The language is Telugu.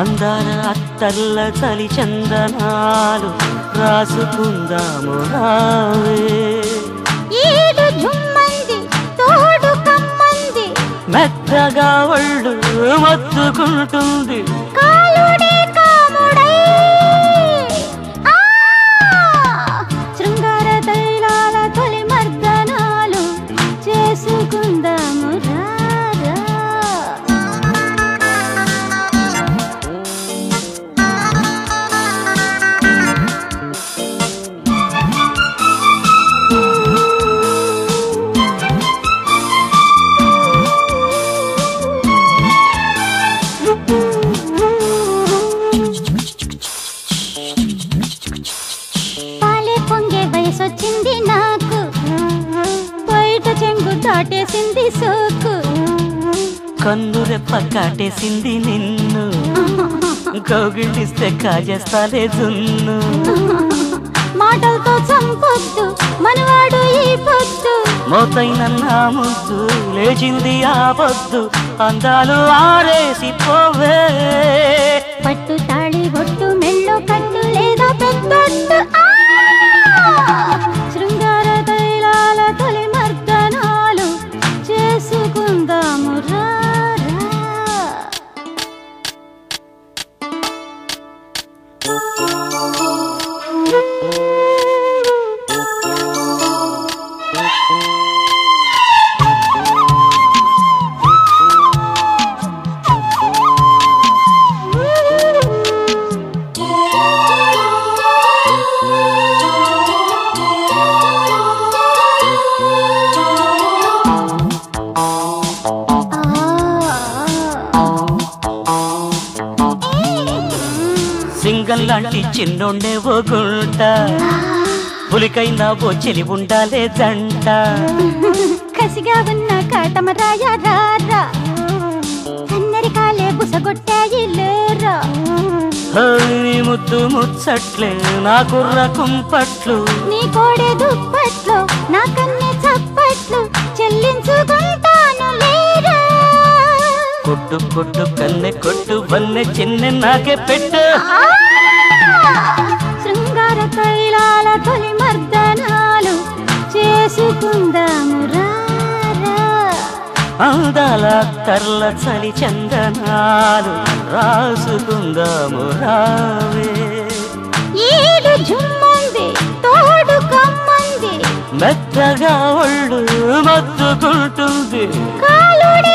అందాల అత్తర్ల చలి చందనాలు రాసుకుందాము రావే ఈడు జుమ్మంది తోడు కమ్మంది మెత్తగా ఒళ్ళు మత్తుకుంటుంది కాలుడే కాముడై ఆ! శృంగార తైలాల తొలి మర్దనాలు చేసుకుందాము రారా పాలే పొంగే వయసొచ్చింది నాకు బయట చెంగు దాటేసింది సోకు కన్ను రెప్ప కాటేసింది నిన్ను కౌగిలిస్తే కాజేస్తాలే జున్ను మాటలతో చంపొద్దు మనవాడు ఈ పొద్దు మోతైన నా ముద్దు లేచింది ఆ పొద్దు అందాలు ఆరేసి పోవే పట్టు తాళి బొట్టు మెళ్ళో కట్టు లేదా పెద్దట్టు ఆ! శృంగార తైలాల తొలి మర్దనాలు చేసుకుందాము రారా సింగల్ లాంటి చిన్నోండే ఓ గుంట పులికైనా ఓ చెలి ఉండాలే జంట కసిగా ఉన్న కాటమరాయ రారా కన్నెరి కాలే బుసగొట్టాయి లేరా హోయ్ నీ ముద్దు ముచ్చట్లే నా కుర్ర కుంపట్లు నీ కోడే దుప్పట్లు నా కన్నె చప్పట్లు చెల్లించుకుంటాను లేరా కొట్టు కొట్టు కన్నె కొట్టు వన్నె చిన్నె నాకే పెట్టు ఆ! శృంగార తైలాల తొలి మర్దనాలు చేసుకుందాము రారా అందాల తర్ల చలి చందనాలు రాసుకుందాము రావే ఈడు జుమ్మంది తోడు కమ్మంది మెత్తగా ఒళ్ళు మత్తుకుంటుంది కాలుడే